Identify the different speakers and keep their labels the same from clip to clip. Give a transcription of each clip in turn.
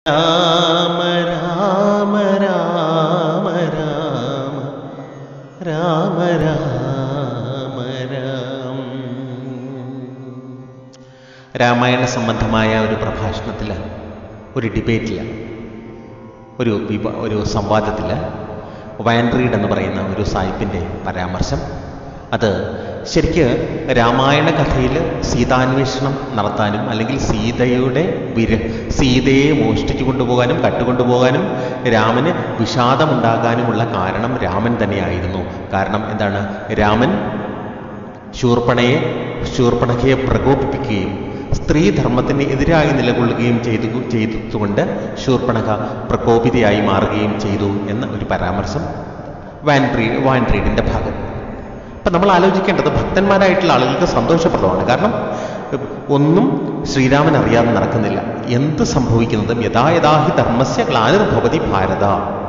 Speaker 1: രാമ രാമ രാമ രാമ രാമ രാമ രാം രാമായണ സംബന്ധമായ ഒരു പ്രഭാഷണത്തിൽ ഒരു ഡിബേറ്റിൽ ഒരു വിവ ഒരു സംവാദത്തിൽ വാൻഡ്രീഡ് എന്ന് പറയുന്ന ഒരു സാഹിബിൻ്റെ പരാമർശം അത് ശരിക്ക് രാമായണ കഥയിൽ സീതാന്വേഷണം നടത്താനും അല്ലെങ്കിൽ സീതയുടെ വിര സീതയെ മോഷ്ടിച്ചു കൊണ്ടുപോകാനും കട്ടുകൊണ്ടുപോകാനും രാമന് വിഷാദമുണ്ടാകാനുമുള്ള കാരണം രാമൻ തന്നെയായിരുന്നു കാരണം എന്താണ് രാമൻ ശൂർപ്പണയെ ശൂർപ്പണഖയെ പ്രകോപിപ്പിക്കുകയും സ്ത്രീധർമ്മത്തിന് എതിരായി നിലകൊള്ളുകയും ചെയ്തു ചെയ്തുകൊണ്ട് ശൂർപ്പണഖ പ്രകോപിതയായി മാറുകയും ചെയ്തു എന്ന ഒരു പരാമർശം വാൻഡ്രീ വാൻഡ്രീഡിൻ്റെ ഭാഗത്ത് അപ്പം നമ്മൾ ആലോചിക്കേണ്ടത് ഭക്തന്മാരായിട്ടുള്ള ആളുകൾക്ക് സന്തോഷപ്രദമാണ് കാരണം ഒന്നും ശ്രീരാമൻ അറിയാതെ നടക്കുന്നില്ല എന്ത് സംഭവിക്കുന്നതും യഥാ യഥാഹി ധർമ്മസ്യ ഗ്ലാനിർഭവതി ഭാരത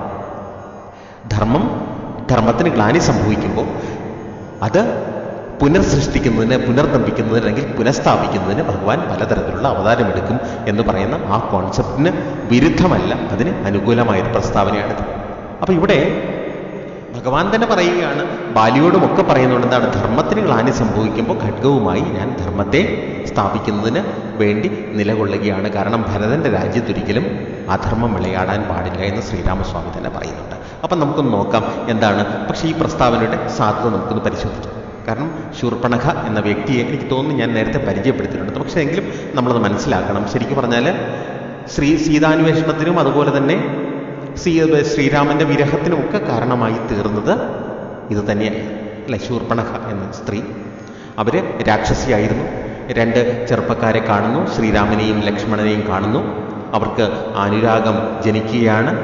Speaker 1: ധർമ്മം ധർമ്മത്തിന് ഗ്ലാനി സംഭവിക്കുമ്പോൾ അത് പുനർസൃഷ്ടിക്കുന്നതിന് പുനർനിർമ്മിക്കുന്നതിന് അല്ലെങ്കിൽ പുനഃസ്ഥാപിക്കുന്നതിന് ഭഗവാൻ പലതരത്തിലുള്ള അവതാരമെടുക്കും എന്ന് പറയുന്ന ആ കോൺസെപ്റ്റിന് വിരുദ്ധമല്ല അതിന് അനുകൂലമായൊരു പ്രസ്താവനയാണിത് അപ്പോൾ ഇവിടെ ഭഗവാൻ തന്നെ പറയുകയാണ് ബാലിയോടുമൊക്കെ പറയുന്നുണ്ട് എന്താണ് ധർമ്മത്തിന് ഗ്ലാനി സംഭവിക്കുമ്പോൾ ഖഡ്ഗവുമായി ഞാൻ ധർമ്മത്തെ സ്ഥാപിക്കുന്നതിന് വേണ്ടി നിലകൊള്ളുകയാണ് കാരണം ഭരതന്റെ രാജ്യത്തൊരിക്കലും അധർമ്മം വിളയാടാൻ പാടില്ല എന്ന് ശ്രീരാമസ്വാമി തന്നെ പറയുന്നുണ്ട് അപ്പം നമുക്കൊന്ന് നോക്കാം എന്താണ് പക്ഷേ ഈ പ്രസ്താവനയുടെ സാധ്യത നമുക്കൊന്ന് പരിശോധിക്കാം കാരണം ശൂർപ്പണഖ എന്ന വ്യക്തിയെ എനിക്ക് തോന്നുന്നു ഞാൻ നേരത്തെ പരിചയപ്പെടുത്തിയിട്ടുണ്ട് പക്ഷേ എങ്കിലും നമ്മളത് മനസ്സിലാക്കണം ശരിക്കും പറഞ്ഞാൽ ശ്രീ സീതാന്വേഷണത്തിനും അതുപോലെ തന്നെ ശ്രീ ശ്രീരാമന്റെ വിരഹത്തിനുമൊക്കെ കാരണമായി തീർന്നത് ഇത് തന്നെയായിരുന്നു അല്ലെ ശൂർപ്പണഖ എന്ന സ്ത്രീ അവര് രാക്ഷസിയായിരുന്നു രണ്ട് ചെറുപ്പക്കാരെ കാണുന്നു ശ്രീരാമനെയും ലക്ഷ്മണനെയും കാണുന്നു അവർക്ക് അനുരാഗം ജനിക്കുകയാണ്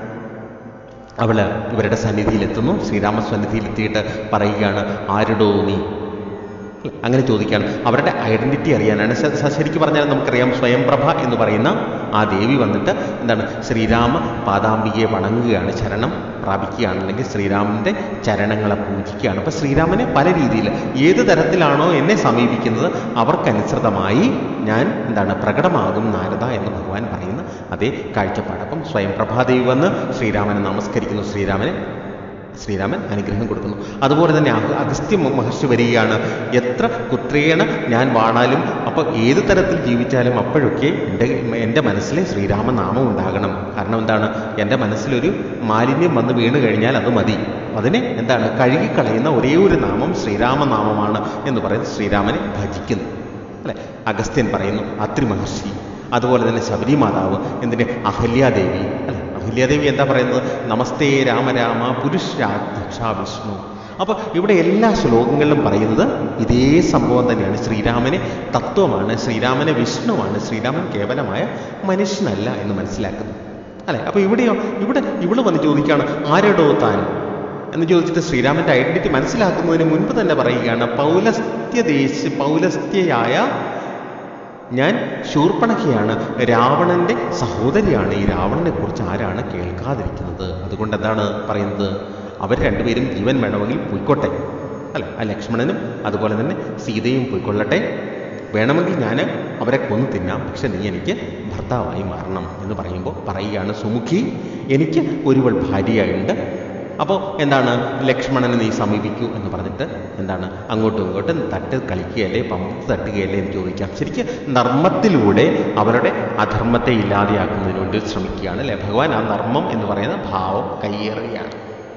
Speaker 1: അവള് ഇവരുടെ സന്നിധിയിലെത്തുന്നു ശ്രീരാമ സന്നിധിയിലെത്തിയിട്ട് പറയുകയാണ് ആരുടോ നീ അങ്ങനെ ചോദിക്കുകയാണ് അവരുടെ ഐഡന്റിറ്റി അറിയാനാണ് ശരിക്കും പറഞ്ഞാൽ നമുക്കറിയാം സ്വയംപ്രഭ എന്ന് പറയുന്ന ആ ദേവി വന്നിട്ട് എന്താണ് ശ്രീരാമ പാദാംബികയെ വണങ്ങുകയാണ് ശരണം പ്രാപിക്കുകയാണ് അല്ലെങ്കിൽ ശ്രീരാമൻ്റെ ചരണങ്ങളെ പൂജിക്കുകയാണ് അപ്പോൾ ശ്രീരാമനെ പല രീതിയിൽ ഏത് തരത്തിലാണോ എന്നെ സമീപിക്കുന്നത് അവർക്കനുസൃതമായി ഞാൻ എന്താണ് പ്രകടമാകും നാരദ എന്ന് ഭഗവാൻ പറയുന്ന അതേ കാഴ്ചപ്പാട് അപ്പം സ്വയം പ്രഭാദേവി വന്ന് ശ്രീരാമനെ നമസ്കരിക്കുന്നു ശ്രീരാമനെ ശ്രീരാമൻ അനുഗ്രഹം കൊടുക്കുന്നു അതുപോലെ തന്നെ അഗസ്ത്യ മഹർഷി വരികയാണ് എത്ര കുത്രേണ ഞാൻ വാണാലും അപ്പോൾ ഏത് തരത്തിൽ ജീവിച്ചാലും അപ്പോഴൊക്കെ എൻ്റെ എൻ്റെ മനസ്സിൽ ശ്രീരാമനാമം ഉണ്ടാകണം കാരണം എന്താണ് എൻ്റെ മനസ്സിലൊരു മാലിന്യം വന്ന് വീണ് കഴിഞ്ഞാൽ അത് മതി അതിനെ എന്താണ് കഴുകിക്കളയുന്ന ഒരേ ഒരു നാമം ശ്രീരാമനാമമാണ് എന്ന് പറയുന്നത് ശ്രീരാമനെ ഭജിക്കുന്നു അല്ലെ അഗസ്ത്യൻ പറയുന്നു അത്രി മഹർഷി അതുപോലെ തന്നെ ശബരി മാതാവ് എന്തിന് അഹല്യാദേവി അല്ലെ അഹല്യാദേവി എന്താ പറയുന്നത് നമസ്തേ രാമ രാമ പുരുഷാധ്യക്ഷ വിഷ്ണു അപ്പൊ ഇവിടെ എല്ലാ ശ്ലോകങ്ങളിലും പറയുന്നത് ഇതേ സംഭവം തന്നെയാണ് ശ്രീരാമനെ തത്വമാണ് ശ്രീരാമനെ വിഷ്ണുവാണ് ശ്രീരാമൻ കേവലമായ മനുഷ്യനല്ല എന്ന് മനസ്സിലാക്കുന്നു അല്ലെ അപ്പൊ ഇവിടെയോ ഇവിടെ ഇവിടെ വന്ന് ചോദിക്കുകയാണ് ആരടോ താൻ എന്ന് ചോദിച്ചിട്ട് ശ്രീരാമന്റെ ഐഡന്റിറ്റി മനസ്സിലാക്കുന്നതിന് മുൻപ് തന്നെ പറയുകയാണ് പൗലസ്ത്യദേശ പൗലസ്ത്യയായ ഞാൻ ശൂർപ്പണഖയാണ് രാവണന്റെ സഹോദരിയാണ് ഈ രാവണനെ കുറിച്ച് ആരാണ് കേൾക്കാതിരിക്കുന്നത് അതുകൊണ്ട് എന്താണ് പറയുന്നത് അവർ രണ്ടുപേരും ജീവൻ വേണമെങ്കിൽ പോയിക്കോട്ടെ അല്ല ആ ലക്ഷ്മണനും അതുപോലെ തന്നെ സീതയും പോയിക്കൊള്ളട്ടെ വേണമെങ്കിൽ ഞാൻ അവരെ കൊന്നു തിന്നാം പക്ഷെ നീ എനിക്ക് ഭർത്താവായി മാറണം എന്ന് പറയുമ്പോൾ പറയുകയാണ് സുമുഖി എനിക്ക് ഒരുവൾ ഭാര്യയുണ്ട് അപ്പോൾ എന്താണ് ലക്ഷ്മണനെ നീ സമീപിക്കൂ എന്ന് പറഞ്ഞിട്ട് എന്താണ് അങ്ങോട്ടും ഇങ്ങോട്ടും തട്ട് കളിക്കുകയല്ലേ പമ്പ് തട്ടുകയല്ലേ എന്ന് ചോദിക്കാം ശരിക്കും നർമ്മത്തിലൂടെ അവരുടെ അധർമ്മത്തെ ഇല്ലാതെയാക്കുന്നതിന് വേണ്ടി ശ്രമിക്കുകയാണ് അല്ലെ ഭഗവാൻ ആ നർമ്മം എന്ന് പറയുന്ന ഭാവം കയ്യേറുകയാണ്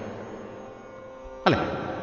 Speaker 1: അല്ലെ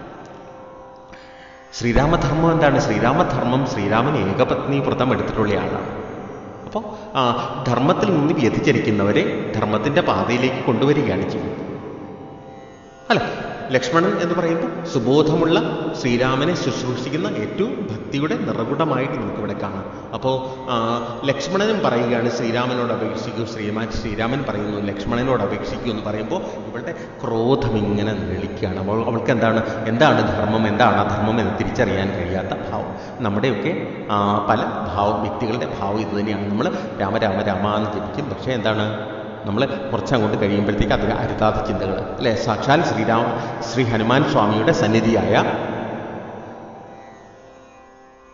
Speaker 1: ശ്രീരാമധർമ്മം എന്താണ് ശ്രീരാമധർമ്മം ശ്രീരാമൻ ഏകപത്നി വ്രതം എടുത്തിട്ടുള്ള ആളാണ് അപ്പോൾ ധർമ്മത്തിൽ നിന്ന് വ്യതിചരിക്കുന്നവരെ ധർമ്മത്തിൻ്റെ പാതയിലേക്ക് കൊണ്ടുവരികയാണ് ചെയ്യുന്നത് അല്ല ലക്ഷ്മണൻ എന്ന് പറയുമ്പോൾ സുബോധമുള്ള ശ്രീരാമനെ ശുശ്രൂഷിക്കുന്ന ഏറ്റവും ഭക്തിയുടെ നിറകുടമായിട്ട് നമുക്കിവിടെ കാണാം അപ്പോൾ ലക്ഷ്മണനും പറയുകയാണ് ശ്രീരാമനോട് അപേക്ഷിക്കൂ ശ്രീമാൻ ശ്രീരാമൻ പറയുന്നു ലക്ഷ്മണനോട് അപേക്ഷിക്കൂ എന്ന് പറയുമ്പോൾ ഇവളുടെ ക്രോധം ഇങ്ങനെ നിളിക്കുകയാണ് അവൾ അവൾക്ക് എന്താണ് എന്താണ് ധർമ്മം എന്താണ് അധർമ്മം എന്ന് തിരിച്ചറിയാൻ കഴിയാത്ത ഭാവം നമ്മുടെയൊക്കെ പല ഭാവം വ്യക്തികളുടെ ഭാവം ഇത് തന്നെയാണ് നമ്മൾ രാമ രാമ രാമ എന്ന് ജപിക്കും പക്ഷേ എന്താണ് നമ്മൾ കുറച്ചങ്ങോട്ട് കഴിയുമ്പോഴത്തേക്ക് അതൊരു അരുതാത്ത ചിന്തകൾ അല്ലെ സാക്ഷാൽ ശ്രീരാമ ശ്രീ ഹനുമാൻ സ്വാമിയുടെ സന്നിധിയായ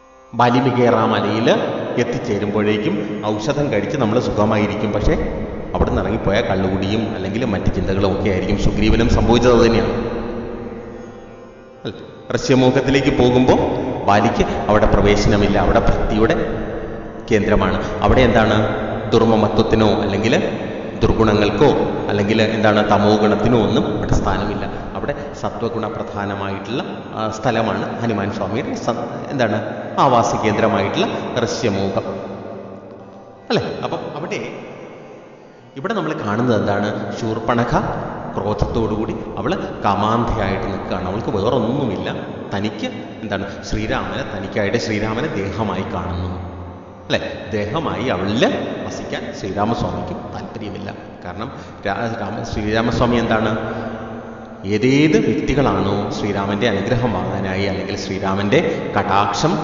Speaker 1: ബാലിമികേറ മലയിൽ എത്തിച്ചേരുമ്പോഴേക്കും ഔഷധം കഴിച്ച് നമ്മൾ സുഖമായിരിക്കും പക്ഷേ അവിടെ നിന്ന് ഇറങ്ങിപ്പോയാൽ കള്ളുകുടിയും അല്ലെങ്കിൽ മറ്റ് ചിന്തകളും ഒക്കെ ആയിരിക്കും സുഗ്രീവനും സംഭവിച്ചത് അത് തന്നെയാണ് അല്ല, റഷ്യമുഖത്തിലേക്ക് പോകുമ്പോൾ ബാലിക്ക് അവിടെ പ്രവേശനമില്ല അവിടെ ഭക്തിയുടെ കേന്ദ്രമാണ് അവിടെ എന്താണ് ദുർമമത്വത്തിനോ അല്ലെങ്കിൽ ദുർഗുണങ്ങൾക്കോ അല്ലെങ്കിൽ എന്താണ് തമോ ഗുണത്തിനോ ഒന്നും അവിടെ സ്ഥാനമില്ല അവിടെ സത്വഗുണ പ്രധാനമായിട്ടുള്ള ആ, സ്ഥലമാണ് ഹനുമാൻ സ്വാമിയുടെ സ- എന്താണ് ആവാസ കേന്ദ്രമായിട്ടുള്ള ഋഷ്യമൂഹം അല്ലേ അപ്പം അവിടെ ഇവിടെ നമ്മൾ കാണുന്നത് എന്താണ് ശൂർപ്പണഖ ക്രോധത്തോടുകൂടി അവൾ കാമാന്ധയായിട്ട് നിൽക്കുകയാണ് അവൾക്ക് വേറൊന്നുമില്ല തനിക്ക് എന്താണ് ശ്രീരാമനെ തനിക്കായിട്ട് ശ്രീരാമനെ ദേഹമായി കാണുന്നു അല്ലെ ദേഹമായി അവളിൽ വസിക്കാൻ ശ്രീരാമസ്വാമിക്കും താല്പര്യമില്ല കാരണം രാ- രാമ ശ്രീരാമസ്വാമി എന്താണ് ഏതേത് വ്യക്തികളാണോ ശ്രീരാമന്റെ അനുഗ്രഹം വാങ്ങാനായി അല്ലെങ്കിൽ ശ്രീരാമന്റെ കടാക്ഷം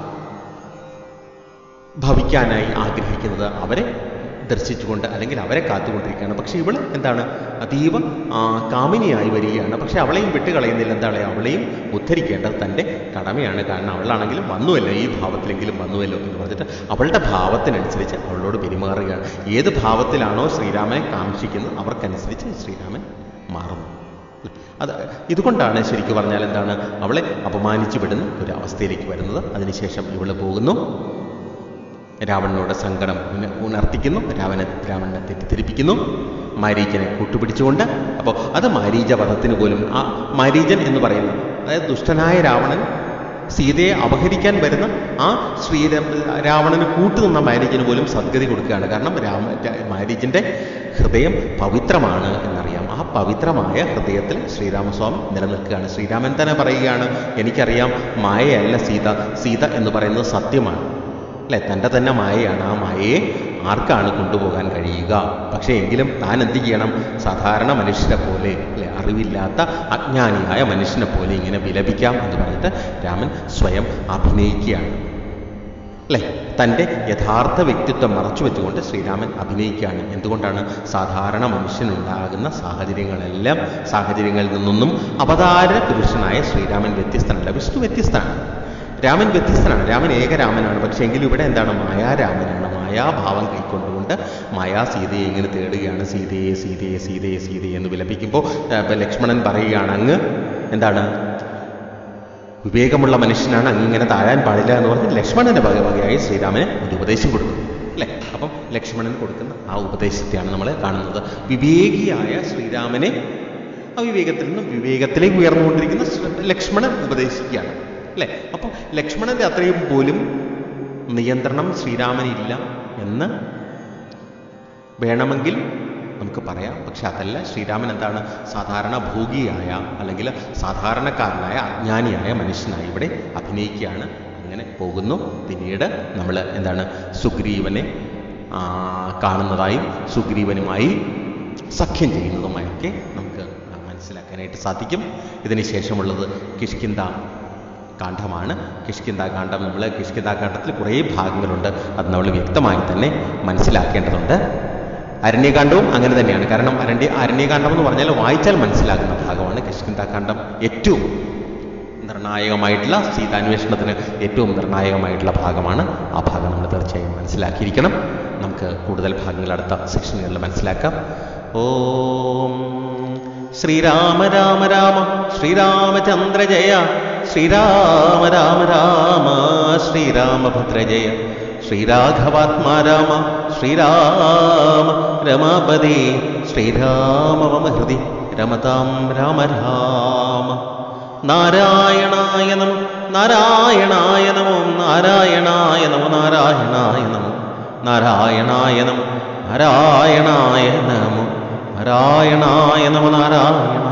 Speaker 1: ഭവിക്കാനായി ആഗ്രഹിക്കുന്നത് അവരെ ദർശിച്ചുകൊണ്ട് അല്ലെങ്കിൽ അവരെ കാത്തുകൊണ്ടിരിക്കുകയാണ് പക്ഷെ ഇവൾ എന്താണ് അതീവ ആ, കാമിനിയായി വരികയാണ് പക്ഷെ അവളെയും വിട്ടുകളയുന്നില്ല എന്താണ് അവളെയും ഉദ്ധരിക്കേണ്ടത് തൻ്റെ കടമയാണ് കാരണം അവളാണെങ്കിലും വന്നുവല്ലോ ഈ ഭാവത്തിലെങ്കിലും വന്നുവല്ലോ എന്ന് പറഞ്ഞിട്ട് അവളുടെ ഭാവത്തിനനുസരിച്ച് അവളോട് പെരുമാറുകയാണ് ഏത് ഭാവത്തിലാണോ ശ്രീരാമനെ കാംക്ഷിക്കുന്നത് അവർക്കനുസരിച്ച് ശ്രീരാമൻ മാറുന്നു അത് ഇതുകൊണ്ടാണ് ശരിക്കും പറഞ്ഞാൽ എന്താണ് അവളെ അപമാനിച്ചു വിടുന്ന ഒരു അവസ്ഥയിലേക്ക് വരുന്നത് അതിനുശേഷം ഇവള് പോകുന്നു രാവണനോട് സങ്കടം ഉന- ഉണർത്തിക്കുന്നു രാവണ രാവണനെ തെറ്റിദ്ധരിപ്പിക്കുന്നു മാരീചനെ കൂട്ടുപിടിച്ചുകൊണ്ട് അപ്പോൾ അത് മാരീച വധത്തിന് പോലും ആ മാരീചൻ എന്ന് പറയുന്ന അതായത് ദുഷ്ടനായ രാവണൻ സീതയെ അപഹരിക്കാൻ വരുന്ന ആ ശ്രീരാ രാവണന് കൂട്ടുനിന്ന മാരീചന് പോലും സദ്ഗതി കൊടുക്കുകയാണ് കാരണം രാമ രാ- മാരീചന്റെ ഹൃദയം പവിത്രമാണ് എന്നറിയാം ആ പവിത്രമായ ഹൃദയത്തിൽ ശ്രീരാമസ്വാമി നിലനിൽക്കുകയാണ് ശ്രീരാമൻ തന്നെ പറയുകയാണ് എനിക്കറിയാം മായയല്ല സീത സീത എന്ന് പറയുന്നത് സത്യമാണ് അല്ലെ തൻ്റെ തന്നെ മായയാണ് ആ മായയെ ആർക്കാണ് കൊണ്ടുപോകാൻ കഴിയുക പക്ഷേ എങ്കിലും താൻ എന്ത് ചെയ്യണം സാധാരണ മനുഷ്യരെ പോലെ അല്ലെ അറിവില്ലാത്ത അജ്ഞാനിയായ മനുഷ്യനെ പോലെ ഇങ്ങനെ വിലപിക്കാം എന്ന് പറഞ്ഞിട്ട് രാമൻ സ്വയം അഭിനയിക്കുകയാണ് അല്ലെ തൻ്റെ യഥാർത്ഥ വ്യക്തിത്വം മറച്ചു വെച്ചുകൊണ്ട് ശ്രീരാമൻ അഭിനയിക്കുകയാണ് എന്തുകൊണ്ടാണ് സാധാരണ മനുഷ്യനുണ്ടാകുന്ന സാഹചര്യങ്ങളെല്ലാം സാഹചര്യങ്ങളിൽ നിന്നൊന്നും അവതാര പുരുഷനായ ശ്രീരാമൻ വ്യത്യസ്തനല്ല വിഷ്ണു വ്യത്യസ്തനാണ് രാമൻ വ്യത്യസ്തനാണ് രാമൻ ഏകരാമനാണ് പക്ഷേ എങ്കിലും ഇവിടെ എന്താണ് മായാരാമനാണ് മായാഭാവം കൈക്കൊണ്ടുകൊണ്ട് മായാ സീതയെ ഇങ്ങനെ തേടുകയാണ് സീതയെ സീതയെ സീതയെ സീതയെ എന്ന് വിലപിക്കുമ്പോൾ ഏർ, ഇപ്പൊ ലക്ഷ്മണൻ പറയുകയാണ് അങ്ങ് എന്താണ് വിവേകമുള്ള മനുഷ്യനാണ് അങ്ങ് ഇങ്ങനെ താഴാൻ പാടില്ല എന്ന് പറഞ്ഞ് ലക്ഷ്മണന്റെ വകവകയായി ശ്രീരാമന് ഒരു ഉപദേശം കൊടുക്കും അല്ലേ അപ്പം ലക്ഷ്മണൻ കൊടുക്കുന്ന ആ ഉപദേശത്തെയാണ് നമ്മൾ കാണുന്നത് വിവേകിയായ ശ്രീരാമനെ അവിവേകത്തിൽ നിന്നും വിവേകത്തിലേക്ക് ഉയർന്നുകൊണ്ടിരിക്കുന്ന ശ്രീ- ലക്ഷ്മണൻ ഉപദേശിക്കുകയാണ് അല്ലേ അപ്പം ലക്ഷ്മണന്റെ അത്രയും പോലും നിയന്ത്രണം ശ്രീരാമനില്ല എന്ന് വേണമെങ്കിൽ നമുക്ക് പറയാം പക്ഷെ അതല്ല ശ്രീരാമൻ എന്താണ് സാധാരണ ഭോഗിയായ അല്ലെങ്കിൽ സാധാരണക്കാരനായ അജ്ഞാനിയായ മനുഷ്യനായി ഇവിടെ അഭിനയിക്കുകയാണ് അങ്ങനെ പോകുന്നു പിന്നീട് നമ്മൾ എന്താണ് സുഗ്രീവനെ ആ, കാണുന്നതായും സുഗ്രീവനുമായി സഖ്യം ചെയ്യുന്നതുമായൊക്കെ നമുക്ക് മനസ്സിലാക്കാനായിട്ട് സാധിക്കും ഇതിന് ശേഷമുള്ളത് കിഷ്കിന്ത കാണ്ഡമാണ് കിഷ്കിന്ത കാണ്ഡം നമ്മൾ കിഷ്കിന്ത കാണ്ഡത്തിൽ കുറേ ഭാഗങ്ങളുണ്ട് അത് നമ്മൾ വ്യക്തമായി തന്നെ മനസ്സിലാക്കേണ്ടതുണ്ട് അരണ്യകാന്ഡവും അങ്ങനെ തന്നെയാണ് കാരണം അരണ്യ അരണ്യകാന്ഡം എന്ന് പറഞ്ഞാൽ വായിച്ചാൽ മനസ്സിലാകുന്ന ഭാഗമാണ് കിഷ്കിന്താകാന്ഡം ഏറ്റവും നിർണായകമായിട്ടുള്ള സീതാന്വേഷണത്തിന് ഏറ്റവും നിർണായകമായിട്ടുള്ള ഭാഗമാണ് ആ ഭാഗം നമ്മൾ തീർച്ചയായും മനസ്സിലാക്കിയിരിക്കണം നമുക്ക് കൂടുതൽ ഭാഗങ്ങൾ അടുത്ത സെക്ഷനുകളിൽ മനസ്സിലാക്കാം ഓം ശ്രീരാമ രാമ രാമ ശ്രീരാമചന്ദ്ര ജയ ശ്രീരാമ രാമ രാമ ശ്രീരാമഭദ്ര ജയ ശ്രീരാഘവാത്മാ രാമ ശ്രീരാമ രമാപദേ ശ്രീരാമ മമ ഹൃദി രമതാം രാമ രാമ നാരായണായ നമോ നാരായണായ നമോ നാരായണായ നമോ നാരായണായ നമോ നാരായണായ നമോ നാരായണായ നമോ നാരായണായ നമോ നാരായണ